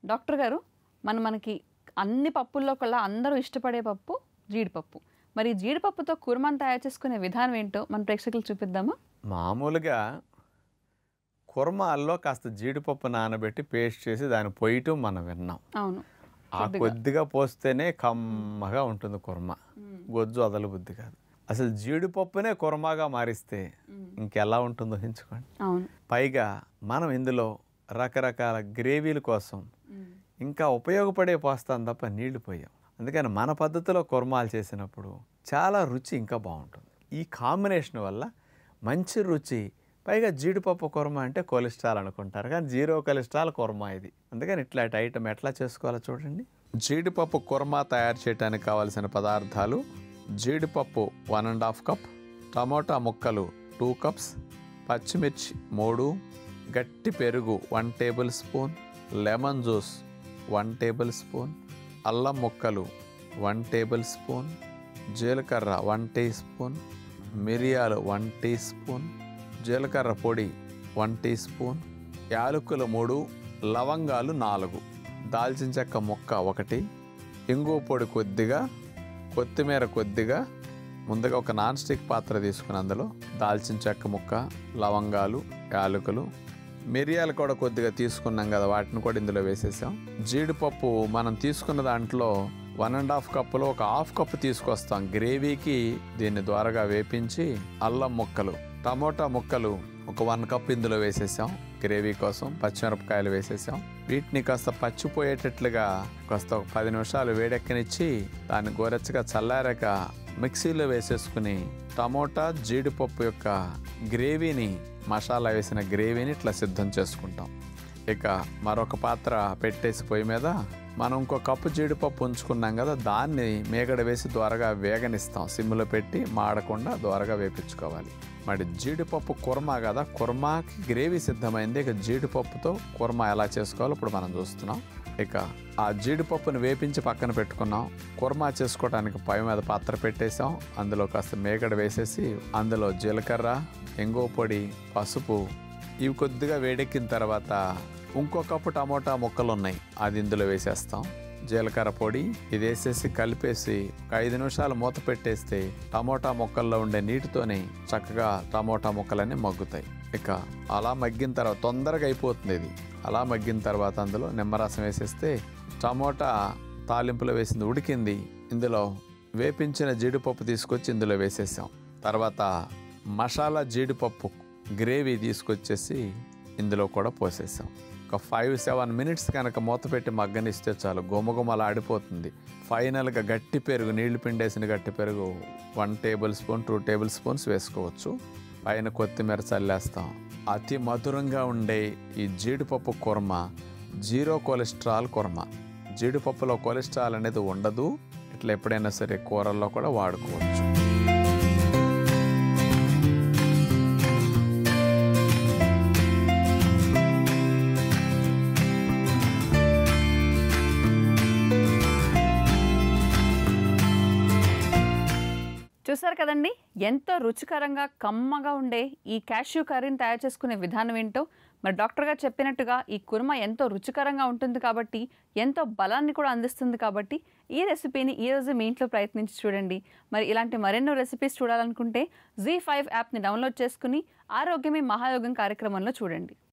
doctor గారు మన మనకి అన్ని పప్పుల్లో కల్లా అందరూ ఇష్టపడే పప్పు జీడిపప్పు మరి ఈ జీడిపప్పుతో కుర్మాను తయారు చేసుకునే విధానం ఏంటో మన ప్రేక్షకులు చూపిద్దామా మామూలుగా కుర్మాల్లో కాస్త జీడిపప్పు నానబెట్టి పేస్ట్ చేసి దాన్ని పొయ్యటం మనం విన్నాం అవును ఆ కొద్దిగా పోస్తేనే కమ్మగా ఉంటుంది కుర్మ గొజ్జు వదల బుద్ధి కాదు అసలు జీడిపప్పునే కుర్మాగా మారిస్తే ఇంకెలా ఉంటుందో ఊహించుకోండి అవును పైగా మనం ఇందులో రకరకాల గ్రేవీల కోసం ఇంకా ఉపయోగపడే పోస్తాం తప్ప నీళ్లు పోయాం అందుకని మన పద్ధతిలో కుర్మాలు చేసినప్పుడు చాలా రుచి ఇంకా బాగుంటుంది ఈ కాంబినేషన్ వల్ల మంచి రుచి పైగా జీడిపప్పు కుర్మ అంటే కొలెస్ట్రాల్ అనుకుంటారు కానీ జీరో కొలెస్ట్రాల్ కుర్మా ఇది అందుకని ఇట్లాంటి ఐటమ్ ఎట్లా చేసుకోవాలో చూడండి జీడిపప్పు కుర్మా తయారు చేయడానికి కావాల్సిన పదార్థాలు జీడిపప్పు one and half cup tomato ముక్కలు టూ కప్స్ పచ్చిమిర్చి మూడు గట్టి పెరుగు one tablespoon lemon juice one tablespoon అల్లం ముక్కలు వన్ టేబుల్ స్పూన్ జీలకర్ర వన్ టీ స్పూన్ మిరియాలు వన్ టీ స్పూన్ జీలకర్ర పొడి వన్ టీ స్పూన్ యాలకులు మూడు లవంగాలు నాలుగు దాల్చిన చెక్క ముక్క ఒకటి ఇంగువ పొడి కొద్దిగా కొత్తిమీర కొద్దిగా ముందుగా ఒక నాన్ స్టిక్ పాత్ర తీసుకుని అందులో దాల్చిన చెక్క ముక్క లవంగాలు యాలకులు మిరియాలు కూడా కొద్దిగా తీసుకున్నాం కదా వాటిని కూడా ఇందులో వేసేసాం జీడిపప్పు మనం తీసుకున్న దాంట్లో వన్ అండ్ హాఫ్ కప్పులో ఒక హాఫ్ కప్ తీసుకొస్తాం గ్రేవీకి దీన్ని ద్వారగా వేపించి అల్లం ముక్కలు టమోటా ముక్కలు ఒక వన్ కప్ ఇందులో వేసేసాం గ్రేవీ కోసం పచ్చిమిరపకాయలు వేసేసాం వీటిని కాస్త పచ్చిపోయేటట్లుగా కాస్త ఒక పది నిమిషాలు వేడెక్కనిచ్చి దాన్ని గోరెచ్చగా చల్లారాక మిక్సీలో వేసేసుకుని టమోటా జీడిపప్పు యొక్క గ్రేవీని మసాలా వేసిన గ్రేవీని ఇట్లా సిద్ధం చేసుకుంటాం ఇక మరొక పాత్ర పెట్టేసి పొయ్యి మీద మనం ఇంకో కప్పు జీడిపప్పు ఉంచుకున్నాం కదా దాన్ని మేగడ వేసి ద్వారగా వేగనిస్తాం సిమ్లో పెట్టి మాడకుండా ద్వారగా వేపించుకోవాలి మరి జీడిపప్పు కుర్మా కదా కుర్మాకి గ్రేవీ సిద్ధమైంది ఇక జీడిపప్పుతో కుర్మా ఎలా చేసుకోవాలో ఇప్పుడు మనం చూస్తున్నాం ఇక ఆ జీడిపప్పును వేపించి పక్కన పెట్టుకున్నాం కుర్మా చేసుకోవడానికి పై మీద పాత్ర పెట్టేసాం అందులో కాస్త మేగడ వేసేసి అందులో జీలకర్ర ఎంగో పొడి పసుపు ఇవి కొద్దిగా వేడెక్కిన తర్వాత ఇంకో కప్పు టమోటా ముక్కలు ఉన్నాయి అది ఇందులో వేసేస్తాం జీలకర్ర పొడి ఇది వేసేసి కలిపేసి ఒక ఐదు నిమిషాలు మూత పెట్టేస్తే టమోటా ముక్కల్లో ఉండే నీటితోనే చక్కగా టమోటా ముక్కలన్నీ మగ్గుతాయి ఇక అలా మగ్గిన తర్వాత తొందరగా అయిపోతుంది ఇది అలా మగ్గిన తర్వాత అందులో నిమ్మరసం వేసేస్తే టమోటా తాలింపులో వేసింది ఉడికింది ఇందులో వేపించిన జీడిపప్పు తీసుకొచ్చి ఇందులో వేసేసాం తర్వాత మసాలా జీడిపప్పు గ్రేవీ తీసుకొచ్చేసి ఇందులో కూడా పోసేసాం ఒక ఫైవ్ సెవెన్ మినిట్స్ కనుక మూత పెట్టి మగ్గనిస్తే చాలు గుమగుమలు ఆడిపోతుంది ఫైనల్గా గట్టి పెరుగు నీళ్లు పిండేసిన గట్టి పెరుగు one tablespoon two tablespoons వేసుకోవచ్చు పైన కొత్తిమీర చల్లేస్తాం అతి మధురంగా ఉండే ఈ జీడిపప్పు కుర్మ జీరో కొలెస్ట్రాల్ కుర్మ జీడిపప్పులో కొలెస్ట్రాల్ అనేది ఉండదు ఇట్లా ఎప్పుడైనా సరే కూరల్లో కూడా వాడుకోవచ్చు చూసారు కదండి ఎంతో రుచికరంగా కమ్మగా ఉండే ఈ క్యాష్యూ కర్రీని తయారు చేసుకునే విధానం ఏంటో మరి డాక్టర్ గారు చెప్పినట్టుగా ఈ కుర్మ ఎంతో రుచికరంగా ఉంటుంది కాబట్టి ఎంతో బలాన్ని కూడా అందిస్తుంది కాబట్టి ఈ రెసిపీని ఈ రోజు మీ ఇంట్లో ప్రయత్నించి చూడండి మరి ఇలాంటి మరెన్నో రెసిపీస్ చూడాలనుకుంటే జీ ఫైవ్ యాప్ని డౌన్లోడ్ చేసుకుని ఆరోగ్యమే మహాయోగం కార్యక్రమంలో చూడండి